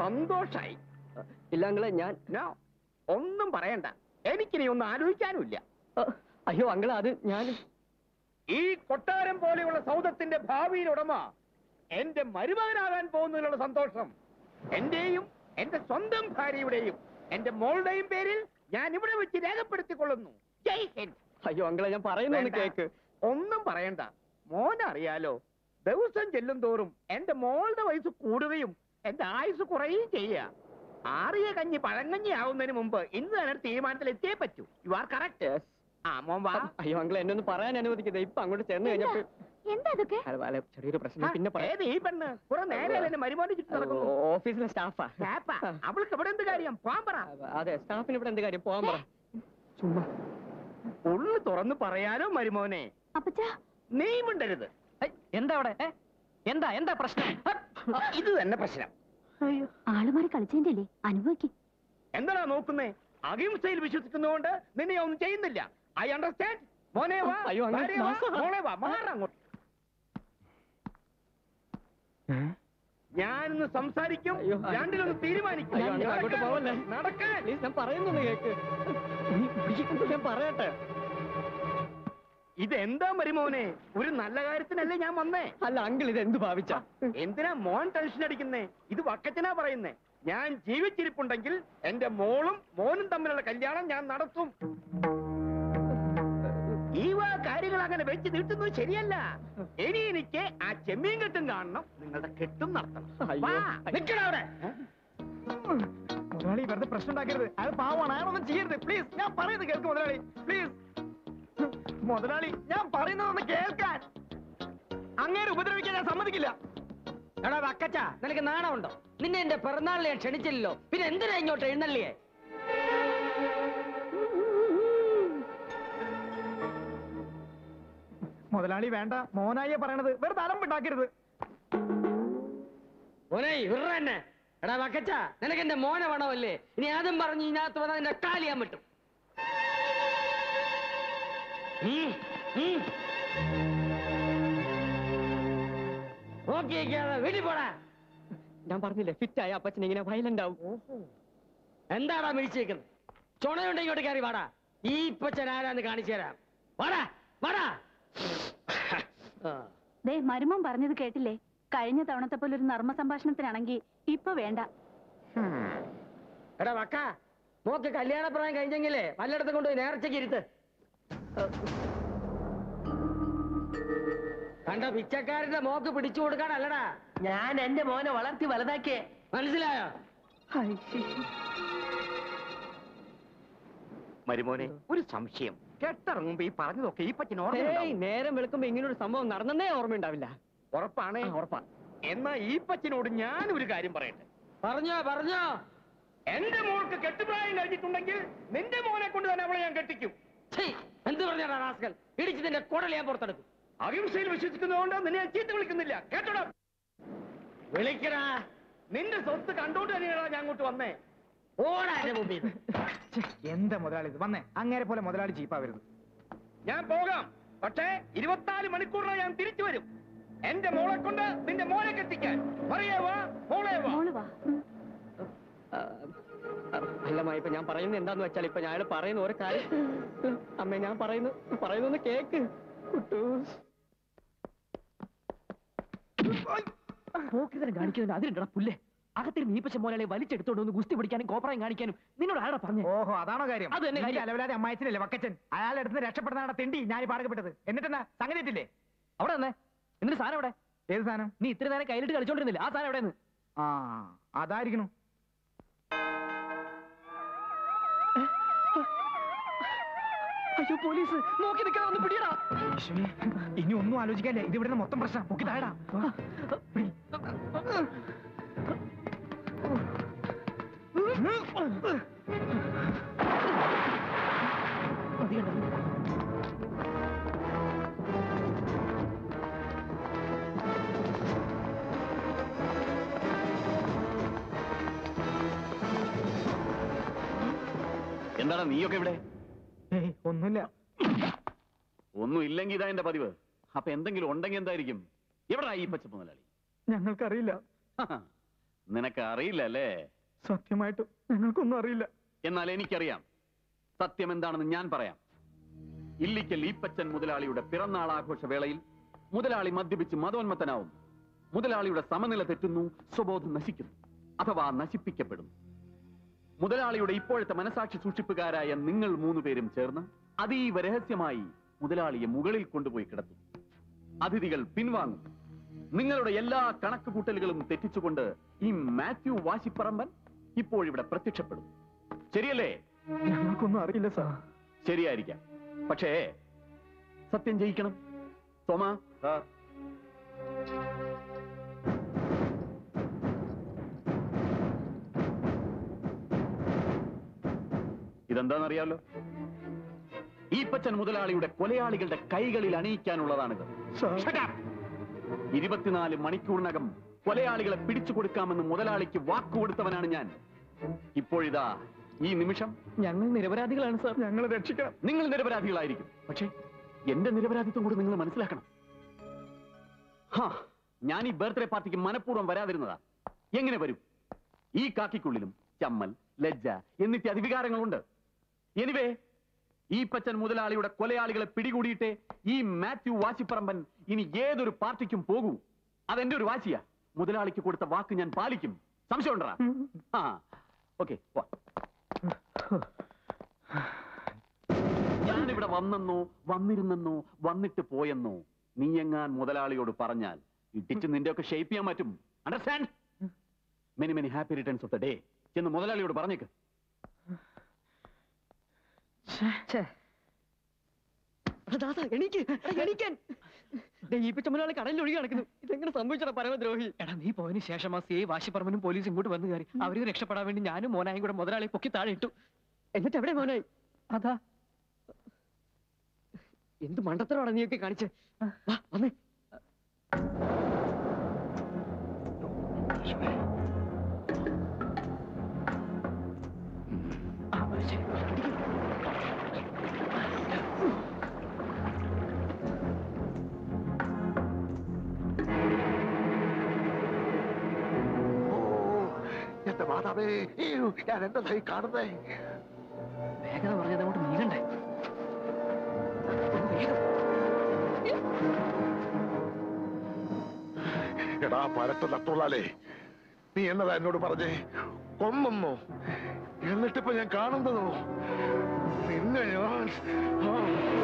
സന്തോഷായി ഇല്ല അങ്കിളെ ഞാൻ നോ ഒന്നും പറയണ്ട എനിക്കിനി ഒന്നും ആലോചിക്കാനുമില്ല അ, അയ്യോ അങ്കിളെ അത് ഞാൻ ഈ കൊട്ടാരം പോലെയുള്ള സൗദത്തിന്റെ ഭാവിയിൽ ഉടമ എന്റെ മരുമകനാകാൻ പോകുന്നതിലുള്ള സന്തോഷം എന്റെയും എന്റെ സ്വന്തം ഭാര്യയുടെയും എന്റെ മോളുടെയും പേരിൽ ഞാൻ ഇവിടെ വെച്ച് രേഖപ്പെടുത്തിക്കൊള്ളുന്നു ജയ് ഹിന്ദ് അയ്യോ അങ്കിളെ ഞാൻ പറയുന്നൊന്ന് വേണ്ട. കേക്ക് ഒന്നും പറയണ്ട മോനറിയാലോ ദിവസം ചെല്ലും തോറും എന്റെ മോളുടെ വയസ്സ് കൂടുകയും എന്റെ ആയുസ് കുറയുകയും ചെയ്യുക ആറിയ കഞ്ഞി പഴങ്കഞ്ഞി ആവുന്നതിന് മുമ്പ് ഇന്ന് തന്നെ ഒരു തീരുമാനത്തിൽ എത്തിയേ പറ്റൂ യു ആർ കറക്റ്റ് Yes. ആ മോൻ വാ അയ്യോ അങ്കിളെ എന്നെ ഒന്ന് പറയാൻ അനുവദിക്കുന്നത് ഇപ്പൊ അങ്ങോട്ട് ചെന്ന് കഴിഞ്ഞപ്പോ എന്താ അതൊക്കെ അല്ല, അല്ല, ചെറിയൊരു പ്രശ്നം പിന്നെ പറയാം ഏത് ഈ പെണ്ണ് കുറെ നേരെ എന്നെ മരുമോനെ ചുറ്റി നടക്കുന്നു ഓഫീസിലെ സ്റ്റാഫാ ചാപ്പാ, അവൾക്ക് ഇവിടെ എന്ത് കാര്യം പോവാൻ പറ അതെ സ്റ്റാഫിന് ഇവിടെ എന്ത് കാര്യം പോവാൻ പറ ചുമ്മാ ഉള്ളു തുറന്ന് പറയാനോ മരുമോനെ അപ്പച്ചാ നീ മിണ്ടരുത് എന്താ അവിടെ ഏ? എന്താ എന്താ പ്രശ്നം ഇത് തന്നെ പ്രശ്നം ആളുമാറി കളിച്ചതിന്റെ അല്ലേ അനുഭവിക്കും എന്താടാ നോക്കുന്നേ അഹിംസയിൽ വിശ്വസിക്കുന്നതുകൊണ്ട് നിന്നെ ഒന്നും ചെയ്യുന്നില്ല ഐ അണ്ടർസ്റ്റാൻഡ് മോനെ വാ അയ്യോ, അങ്ങനെ ഭാര്യയെ വാ, മാസം. മോളെ വാ മാറങ്ങോട്ട് ഞാനിന്ന് സംസാരിക്കും അയ്യോ, രണ്ടിലൊന്ന് തീരുമാനിക്കും അയ്യോ, അങ്ങനെ അങ്ങോട്ട് നടക്കാൻ, പോവല്ലേ? നടക്കാൻ പ്ലീസ് ഞാൻ പറയുന്നൊന്ന് കേക്ക് നീ പിടിക്കുന്നു ഞാൻ പറയട്ടെ ഇതെന്താ മരുമോനെ ഒരു നല്ല കാര്യത്തിനല്ലേ ഞാൻ വന്നേ അല്ല അങ്കിൾ ഇത് എന്ത് ഭാവിച്ച എന്തിനാ മോൻ ടെൻഷൻ അടിക്കുന്നേ ഇത് വക്കച്ചനാ പറയുന്നേ ഞാൻ ജീവിച്ചിരിപ്പുണ്ടെങ്കിൽ എന്റെ മോളും മോനും തമ്മിലുള്ള കല്യാണം ഞാൻ നടത്തും ഈ വക കാര്യങ്ങൾ അങ്ങനെ വെച്ച് നീട്ടുന്നത് ശരിയല്ല ഇനി എനിക്ക് ആ ചെമ്മീൻ കെട്ടും കാണണം നിങ്ങളുടെ കെട്ടും നടത്തണം അയ്യോ. വാ, നിക്കടാ അവിടെ മുതലാളി വെറുതെ പ്രശ്നം ഉണ്ടാക്കരുത് അയാൾ പാവമാണ് അയാളൊന്നും ചെയ്യരുത് പ്ലീസ് ഞാൻ പറയുന്നത് കേൾക്ക് മുതലാളി പ്ലീസ് മുതലാളി ഞാൻ പറയുന്നതൊന്ന് കേൾക്കാൻ അങ്ങേരെ ഉപദ്രവിക്കാൻ ഞാൻ സമ്മതിക്കില്ല എടാ വക്കച്ച നിനക്ക് നാണമുണ്ടോ നിന്നെ എന്റെ പിറന്നാളിൽ ഞാൻ ക്ഷണിച്ചില്ലല്ലോ പിന്നെ എന്തിനാ ഇങ്ങോട്ട് എഴുന്നള്ളിയേ മുതലാളി വേണ്ട മോനായിയെ പറയണത് വെറുതെ അലമ്പുണ്ടാക്കരുത് മോനെ ഇവരുടെ തന്നെ എടാ വക്കച്ച നിനക്ക് എന്റെ മോനെ വേണമല്ലേ ഇനി ആദ്യം പറഞ്ഞ് ഇതിനകത്ത് വന്നാൽ നിന്നെ കാലിയാൻ പറ്റും ഉം, ഉം. നോക്കിയിരിക്കാതെ വീട്ടിൽ പോടാ ഞാൻ പറഞ്ഞില്ലേ ഫിറ്റ് ആയ അപ്പച്ചൻ ഇങ്ങനെ വയലന്റ് ആവും എന്താടാ മിഴിച്ചേക്കുന്നത് ചുണയുണ്ട് ഇങ്ങോട്ട് കയറി വാടാ ഈ ഇപ്പച്ചൻ ആരാന്ന് കാണിച്ചു തരാം വാടാ വാടാ ആ. ദേ മരുമോൻ പറഞ്ഞത് കേട്ടില്ലേ കഴിഞ്ഞ തവണത്തെ പോലെ ഒരു നർമ്മ സംഭാഷണത്തിനാണെങ്കിൽ ഇപ്പൊ വേണ്ട എടാ വക്ക മോക്ക് കല്യാണ പ്രായം കഴിഞ്ഞെങ്കിലേ വല്ലയിടത്തും കൊണ്ടുപോയി നേർച്ചയ്ക്ക് ഇരുത്ത് കണ്ട പിച്ചക്കാരന്റെ മോക്ക് പിടിച്ചു കൊടുക്കാനല്ലടാ ഞാൻ എന്റെ മോനെ വളർത്തി വലുതാക്കിയേ മനസ്സിലായോ മരുമോനെ ഒരു സംശയം കെട്ടിറങ്ങുമ്പോ ഈ പറഞ്ഞതൊക്കെ ഈ പറ്റിന് ഏയ് ഓർമ്മ നേരം വെളുക്കുമ്പോ ഇങ്ങനെ ഒരു സംഭവം നടന്നേ ഓർമ്മയുണ്ടാവില്ല ഉറപ്പാണേ ആ, ഉറപ്പാ എന്നാ ഈ പച്ചിനോട് ഞാൻ ഒരു കാര്യം പറയട്ടെ പറഞ്ഞോ പറഞ്ഞോ എന്റെ മോൾക്ക് കെട്ടുപ്രായം കഴിഞ്ഞിട്ടുണ്ടെങ്കിൽ നിന്റെ മോനെ കൊണ്ട് തന്നെ അവളെ ഞാൻ കെട്ടിക്കും ഛീ, എന്ത് പറഞ്ഞാടാ റാസ്കൽ ഇടിച്ച് നിന്റെ കുടൽ ഞാൻ പുറത്തെടുക്കും അഹിംസയിൽ വിശ്വസിക്കുന്നതുകൊണ്ട് നിന്നെ ഞാൻ ചീത്ത വിളിക്കുന്നില്ല കേട്ടോടാ വിളിക്കടാ നിന്റെ സ്വത്ത് കണ്ടോണ്ട് തന്നെയാണ് ഞാൻ അങ്ങോട്ട് വന്നേ ഓടാ എന്റെ മുമ്പിൽ നിന്ന്. ഛെ, എന്താ മുതലാളി ഇത് വന്നേ അങ്ങേരെ പോലെ മുതലാളി ചീപ്പാവരുത് ഞാൻ പോകാം പക്ഷേ ഇരുപത്തിനാല് മണിക്കൂറിനകം ഞാൻ തിരിച്ചു വരും എന്റെ മോളെ കൊണ്ട് നിന്റെ മോനെ കെട്ടിക്കാൻ പറയേ വാ മോളെ വാ മോള് വാ ആ, ആ, അല്ല മായ ഇപ്പൊ ഞാൻ പറയുന്നത് എന്താന്ന് വെച്ചാൽ ഇപ്പൊ ഞാൻ പറയുന്ന ഓരോ കാര്യം അമ്മ ഞാൻ പറയുന്നു പറയുന്നൊന്ന് കേക്ക് കുട്ടൂസ് പോക്കിതരം കാണിക്കുന്നതിന് അതിലുണ്ടടാ പുല്ലേ അകത്തിൽ മീപ്പച്ച മോലാളെ വലിച്ചെടുത്തോണ്ട് ഒന്ന് ഗുസ്തി പിടിക്കാനും കോപ്രായം കാണിക്കാനും നിന്നോട് ആരാ പറഞ്ഞു ഓഹോ അതാണോ കാര്യം അത് തന്നെ കാര്യം. അലവലാതെ അമ്മായച്ചനല്ലേ വക്കച്ചൻ അയാളുടെ അടുത്ത് രക്ഷപ്പെടുന്നതാണ് തെണ്ടി ഞാൻ ഈ പാടകപ്പെട്ടത് എന്നിട്ടെന്നാ സംഗതി എത്തില്ലേ അവിടെ വന്നേ എന്നിട്ട് സാധനം അവിടെ ഏത് സാധനം നീ ഇത്ര നേരം കയ്യിലിട്ട് കളിച്ചോണ്ടിരുന്നില്ല ആ സാധനം എവിടെ ആ അതായിരിക്കണു അയ്യോ പോലീസ് നോക്കി നിൽക്കാതെ ഒന്ന് പിടിയടാ ഈശ്വരി, ഇനി ഒന്നും ആലോചിക്കാല്ലേ ഇത് ഇവിടുന്ന് മൊത്തം പ്രശ്നം പൊക്കി താഴടാ പിടി. മതി കണ്ടോ? എന്താണ് നീയൊക്കെ ഇവിടെ ഏയ് ഒന്നുമില്ല ഒന്നും ഇല്ലെങ്കിൽ ഇതാ എന്റെ പതിവ് അപ്പൊ എന്തെങ്കിലും ഉണ്ടെങ്കിൽ എന്തായിരിക്കും എവിടെ ഈ പച്ച മുതലാളി ഞങ്ങൾക്കറിയില്ല ഹഹ. നിനക്ക് അറിയില്ല അല്ലേ സത്യമായിട്ടും ഞങ്ങൾക്കൊന്നും അറിയില്ല എന്നാൽ എനിക്കറിയാം സത്യം എന്താണെന്ന് ഞാൻ പറയാം ഇല്ലിക്കൽ ഈപ്പച്ചൻ മുതലാളിയുടെ പിറന്നാൾ ആഘോഷ വേളയിൽ മുതലാളി മദ്യപിച്ച് മതോന്മത്തനാവും മുതലാളിയുടെ സമനില തെറ്റുന്നു സ്വബോധം നശിക്കുന്നു അഥവാ നശിപ്പിക്കപ്പെടുന്നു മുതലാളിയുടെ ഇപ്പോഴത്തെ മനസാക്ഷി സൂക്ഷിപ്പുകാരായ നിങ്ങൾ മൂന്ന് പേരും ചേർന്ന് അതീവ രഹസ്യമായി മുതലാളിയെ മുകളിൽ കൊണ്ടുപോയി കിടത്തും അതിഥികൾ പിൻവാങ്ങും നിങ്ങളുടെ എല്ലാ കണക്കുകൂട്ടലുകളും തെറ്റിച്ചുകൊണ്ട് ഈ മാത്യു വാശിപ്പറമ്പൻ ഇപ്പോഴിവിടെ പ്രത്യക്ഷപ്പെടും ശരിയല്ലേ ഞങ്ങൾക്കൊന്നും അറിയില്ല സാർ ശരിയായിരിക്കാം പക്ഷേ സത്യം ജയിക്കണം സോമ ഇതെന്താണെന്നറിയാലോ ഈ പച്ചൻ മുതലാളിയുടെ കൊലയാളികളുടെ കൈകളിൽ അണിയിക്കാനുള്ളതാണിത് സാർ Shut up! ഇരുപത്തിനാല് മണിക്കൂറിനകം കൊലയാളികളെ പിടിച്ചു കൊടുക്കാമെന്ന് മുതലാളിക്ക് വാക്കുകൊടുത്തവനാണ് ഞാൻ ഇപ്പോഴിതാ ഈ നിമിഷം ഞങ്ങൾ നിരപരാധികളാണ് സാർ ഞങ്ങളെ രക്ഷിക്കണം നിങ്ങൾ നിരപരാധികളായിരിക്കും പക്ഷേ എന്റെ നിരപരാധിത്വം കൂടി നിങ്ങൾ മനസ്സിലാക്കണം ഹാ ഞാൻ ഈ ബർത്ത്ഡേ പാർട്ടിക്ക് മനഃപൂർവ്വം വരാതിരുന്നതാ എങ്ങനെ വരും ഈ കാക്കിക്കുള്ളിലും ചമ്മൽ ലജ്ജ എന്നിട്ട് അതിവികാരങ്ങളുണ്ട് എനിവേ ഈ പച്ചൻ മുതലാളിയുടെ കൊലയാളികളെ പിടികൂടിയിട്ട് ഈ മാത്യു വാശിപ്പറമ്പൻ ഇനി ഏതൊരു പാർട്ടിക്കും പോകൂ അതെന്റെ ഒരു വാശിയാ മുതലാളിക്ക് കൊടുത്ത വാക്ക് ഞാൻ പാലിക്കും സംശയമുണ്ടാ ആ ഓക്കെ ഞാനിവിടെ വന്നെന്നോ വന്നിരുന്നെന്നോ വന്നിട്ട് പോയെന്നോ നീ എങ്ങാൻ മുതലാളിയോട് പറഞ്ഞാൽ ഇടിച്ച് നിന്റെ ഒക്കെ ഷേപ്പ് ചെയ്യാൻ പറ്റും understand many many happy returns of the day എന്ന് മുതലാളിയോട് പറഞ്ഞേക്ക് ദാസ എണീക്ക് എടാ, എണീക്കാൻ ദേ, ഈ പിച്ചമ്മനാളെ കടലിൽ ഒഴുകി നടക്കുന്നു ഇതെങ്ങനെ സംഭവിച്ചടാ പരമദ്രോഹി എടാ നീ പോയതിനു ശേഷം ആ സി ഐ വാശിപ്പറമ്പനും പോലീസ് ഇങ്ങോട്ട് വന്നു കയറി അവര് രക്ഷപ്പെടാൻ വേണ്ടി ഞാനും മോനായും കൂടെ മുതലാളി പൊക്കി താഴെ ഇട്ടു എന്നിട്ട് എവിടെ മോനായി അതാ എന്ത് മണ്ടത്തരമാണ് നീയൊക്കെ കാണിച്ച് വാ വന്നേ എന്റെ മാതാവേ അയ്യോ, ഞാൻ എന്റെ കൈ കാണുന്നേ വേഗത പറഞ്ഞത് അങ്ങോട്ട് നീങ്ങണ്ടേ എടാ പരട്ട് നട്ടുള്ളാലേ നീ എന്നതാ എന്നോട് പറഞ്ഞേ കൊന്നെന്നോ എന്നിട്ടിപ്പോ ഞാൻ കാണുന്നതോ നിന്നെ ഞാൻ ആ.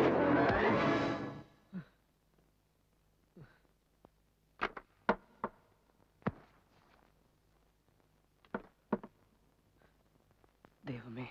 ദൈവമേ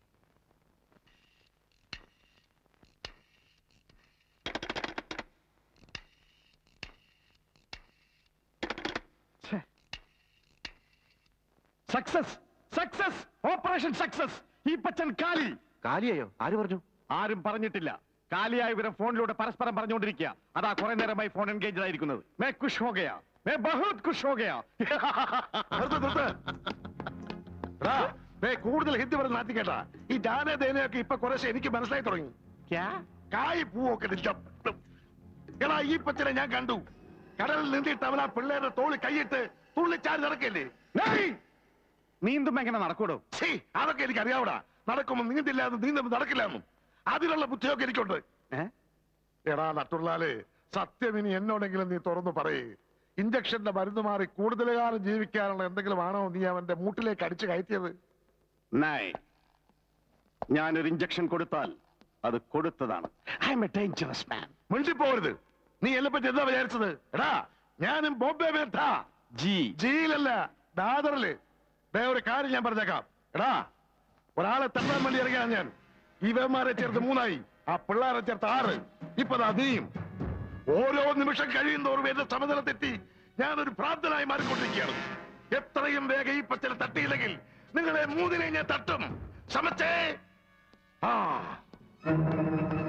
സക്സസ് സക്സസ് ഓപ്പറേഷൻ സക്സസ് ഈ പച്ചൻ കാലി കാലിയായോ ആര് പറഞ്ഞു ആരും പറഞ്ഞിട്ടില്ല കാലിയായ വിവരം ഫോണിലൂടെ പരസ്പരം പറഞ്ഞുകൊണ്ടിരിക്കുക അതാ കുറെ നേരമായി ഫോൺ എൻഗേജ് ആയിരിക്കുന്നത് മേ കുഷ് ഹോ ഗയാ മേ ബഹുത് കുഷ് ഹോ ഗയാ നിർത്ത്, നിർത്ത്. എടാ, ദേ, കൂടുതൽ ഹിന്ദി പറഞ്ഞ് നാട്ടി കേട്ടാ ഈ ജാന ദേനയൊക്കെ ഇപ്പൊ കുറേശ്ശെ എനിക്ക് മനസ്സിലായി തുടങ്ങി കായ് പൂവൊക്കെ നിൽക്കാം എടാ ഈ പച്ചനെ ഞാൻ കണ്ടു കടലിൽ നീന്തിയിട്ട് അവൻ ആ പിള്ളേരുടെ തോളി കൈയിട്ട് തുള്ളിച്ചാരി നടക്കല്ലേ ഏയ്! നീന്തുമ്പോ എങ്ങനെ നടക്കൂടോ ഛീ, അതൊക്കെ എനിക്ക് അറിയാവൂടാ നടക്കുമ്പോ നീന്തില്ല എന്നും നീന്തുമ്പോ നടക്കില്ല എന്നും അതിനുള്ള ബുദ്ധിയൊക്കെ എനിക്കുണ്ട് ഏ? എടാ നട്ടുള്ളാല് സത്യം ഇനി എന്നോടെങ്കിലും നീ തുറന്നു പറയേ ഇഞ്ചക്ഷന്റെ മരുന്ന് മാറി കൂടുതൽ കാലം ജീവിക്കാനുള്ള എന്തെങ്കിലും ആണോ നീ അവന്റെ മൂട്ടിലേക്ക് അടിച്ചു കയറ്റിയത് നായ് ഞാനൊരു ഇഞ്ചക്ഷൻ കൊടുത്താൽ അത് കൊടുത്തതാണ് I am a dangerous man മിണ്ടിപ്പോരുത് നീ എന്നെ പറ്റി എന്താ വിചാരിച്ചത് എടാ ഞാനും ബോംബെ മേത്ത ജി ജിയിലല്ല ദാദറില് ദേ ഒരു കാര്യം ഞാൻ പറഞ്ഞേക്കാം എടാ ഒരാളെ തട്ടാൻ വേണ്ടി ഇറങ്ങിയാണ് ഞാൻ ഇവന്മാരെ ചേർത്ത് മൂന്നായി ആ പിള്ളേരെ ചേർത്ത് ആറ് ഇപ്പൊ ദാ നീയും ഓരോ നിമിഷം കഴിയുന്നോറും എന്റെ സമനില തെറ്റി ഞാനൊരു പ്രാർത്ഥനായി മാറിക്കൊണ്ടിരിക്കുകയാണ് എത്രയും വേഗം ഈ പച്ചനെ തട്ടിയില്ലെങ്കിൽ നിങ്ങളെ മൂന്നിനെ ഞാൻ തട്ടും സമച്ചേ ആ